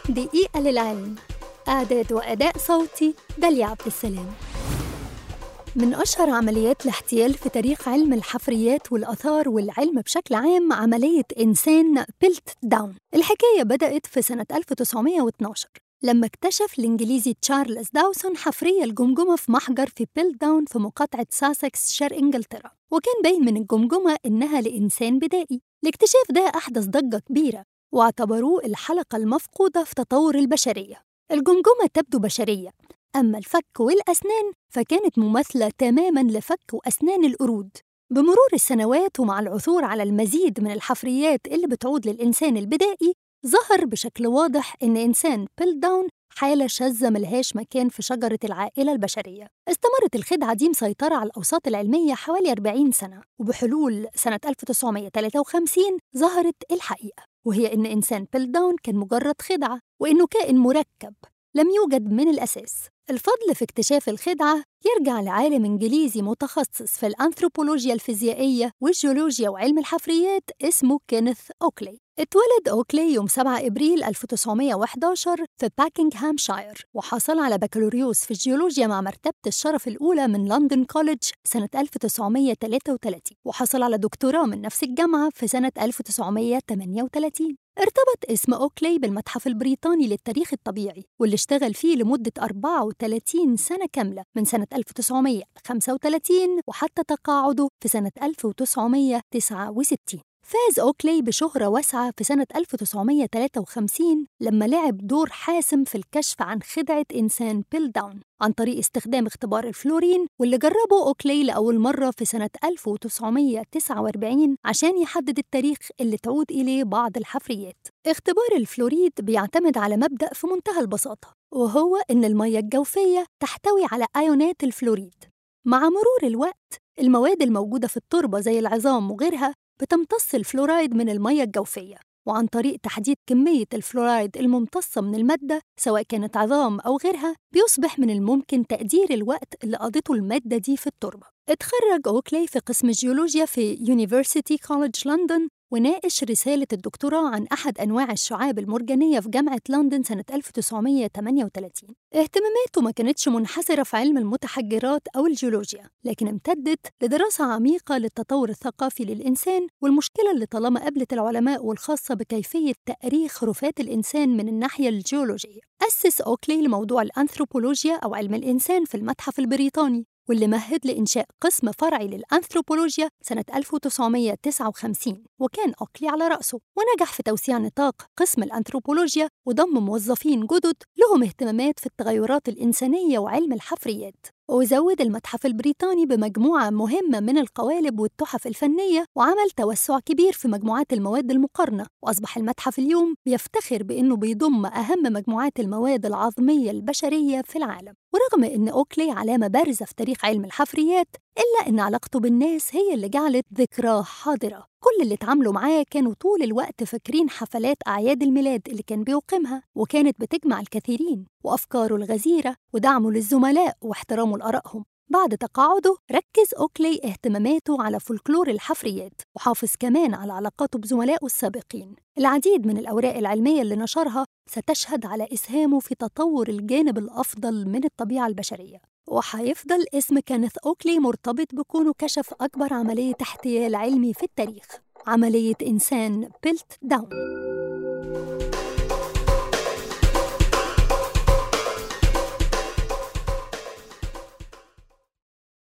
دقيقة للعلم إعداد وأداء صوتي داليا عبد السلام من أشهر عمليات الاحتيال في تاريخ علم الحفريات والآثار والعلم بشكل عام عملية إنسان بيلت داون الحكاية بدأت في سنة 1912 لما اكتشف الإنجليزي تشارلز داوسون حفرية الجمجمة في محجر في بيلت داون في مقاطعة ساسكس شرق إنجلترا وكان باين من الجمجمة إنها لإنسان بدائي الاكتشاف ده أحدث ضجة كبيرة واعتبروه الحلقة المفقودة في تطور البشرية الجمجمة تبدو بشرية أما الفك والأسنان فكانت مماثلة تماماً لفك وأسنان القرود بمرور السنوات ومع العثور على المزيد من الحفريات اللي بتعود للإنسان البدائي ظهر بشكل واضح إن إنسان بيل داون حالة شاذة ملهاش مكان في شجرة العائلة البشرية استمرت الخدعة دي مسيطرة على الأوساط العلمية حوالي 40 سنة وبحلول سنة 1953 ظهرت الحقيقة وهي إن إنسان بيل داون كان مجرد خدعة وإنه كائن مركب لم يوجد من الأساس الفضل في اكتشاف الخدعة يرجع لعالم إنجليزي متخصص في الأنثروبولوجيا الفيزيائية والجيولوجيا وعلم الحفريات اسمه كينيث أوكلي اتولد أوكلي يوم 7 إبريل 1911 في باكنغهامشاير وحصل على بكالوريوس في الجيولوجيا مع مرتبة الشرف الأولى من لندن كوليدج سنة 1933 وحصل على دكتوراه من نفس الجامعة في سنة 1938 ارتبط اسم أوكلي بالمتحف البريطاني للتاريخ الطبيعي واللي اشتغل فيه لمدة 34 سنة كاملة من سنة 1935 وحتى تقاعده في سنة 1969 فاز أوكلي بشهرة واسعة في سنة 1953 لما لعب دور حاسم في الكشف عن خدعة إنسان بيل داون عن طريق استخدام اختبار الفلورين واللي جربه أوكلي لأول مرة في سنة 1949 عشان يحدد التاريخ اللي تعود إليه بعض الحفريات اختبار الفلوريد بيعتمد على مبدأ في منتهى البساطة وهو إن المية الجوفية تحتوي على أيونات الفلوريد مع مرور الوقت المواد الموجودة في التربة زي العظام وغيرها بتمتص الفلورايد من المية الجوفية وعن طريق تحديد كمية الفلورايد الممتصة من المادة سواء كانت عظام أو غيرها بيصبح من الممكن تقدير الوقت اللي قضته المادة دي في التربة اتخرج أوكلي في قسم الجيولوجيا في يونيفرسيتي كوليدج لندن وناقش رسالة الدكتوراه عن أحد أنواع الشعاب المرجانية في جامعة لندن سنة 1938 اهتماماته ما كانتش منحصرة في علم المتحجرات أو الجيولوجيا لكن امتدت لدراسة عميقة للتطور الثقافي للإنسان والمشكلة اللي طالما قابلت العلماء والخاصة بكيفية تأريخ رفات الإنسان من الناحية الجيولوجية أسس أوكلي لموضوع الأنثروبولوجيا أو علم الإنسان في المتحف البريطاني واللي مهد لإنشاء قسم فرعي للأنثروبولوجيا سنة 1959 وكان أوكلي على رأسه ونجح في توسيع نطاق قسم الأنثروبولوجيا وضم موظفين جدد لهم اهتمامات في التغيرات الإنسانية وعلم الحفريات وزود المتحف البريطاني بمجموعة مهمة من القوالب والتحف الفنية وعمل توسع كبير في مجموعات المواد المقارنة وأصبح المتحف اليوم بيفتخر بأنه بيضم أهم مجموعات المواد العظمية البشرية في العالم ورغم أن أوكلي علامة بارزة في تاريخ علم الحفريات إلا أن علاقته بالناس هي اللي جعلت ذكراه حاضرة كل اللي اتعاملوا معاه كانوا طول الوقت فاكرين حفلات أعياد الميلاد اللي كان بيقيمها وكانت بتجمع الكثيرين وأفكاره الغزيرة ودعمه للزملاء واحترامه لآرائهم بعد تقاعده ركز أوكلي اهتماماته على فولكلور الحفريات وحافظ كمان على علاقاته بزملائه السابقين العديد من الأوراق العلمية اللي نشرها ستشهد على إسهامه في تطور الجانب الأفضل من الطبيعة البشرية وحيفضل اسم كينيث أوكلي مرتبط بكونه كشف أكبر عملية احتيال علمي في التاريخ عملية إنسان بيلت داون